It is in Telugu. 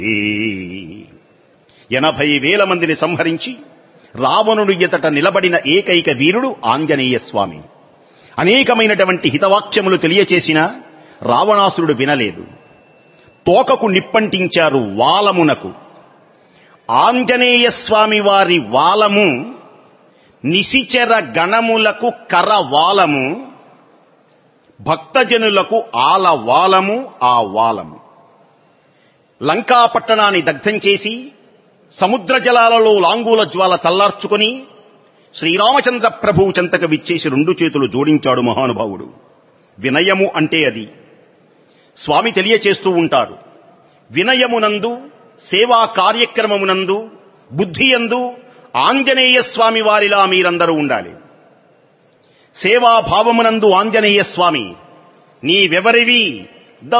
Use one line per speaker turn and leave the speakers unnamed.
ఈ ఎనభై వేల మందిని సంహరించి రావణుడు ఎతట నిలబడిన ఏకైక వీరుడు ఆంజనేయ స్వామి అనేకమైనటువంటి హితవాక్యములు తెలియచేసిన రావణాసురుడు వినలేదు తోకకు నిప్పంటించారు వాలమునకు ఆంజనేయ స్వామి వారి వాలము నిశిచర గణములకు కర వాలము భక్తజనులకు ఆల వాలము ఆ వాలము లంకా పట్టణాన్ని దగ్ధం చేసి సముద్ర జలాలలో లాంగూల జ్వాల చల్లార్చుకొని శ్రీరామచంద్ర ప్రభువు చెంతకు విచ్చేసి రెండు చేతులు జోడించాడు మహానుభావుడు వినయము అంటే అది స్వామి తెలియచేస్తూ ఉంటారు వినయమునందు సేవా కార్యక్రమమునందు బుద్ధియందు ఆంజనేయ స్వామి వారిలా మీరందరూ ఉండాలి సేవాభావమునందు ఆంజనేయ స్వామి నీవెవరివి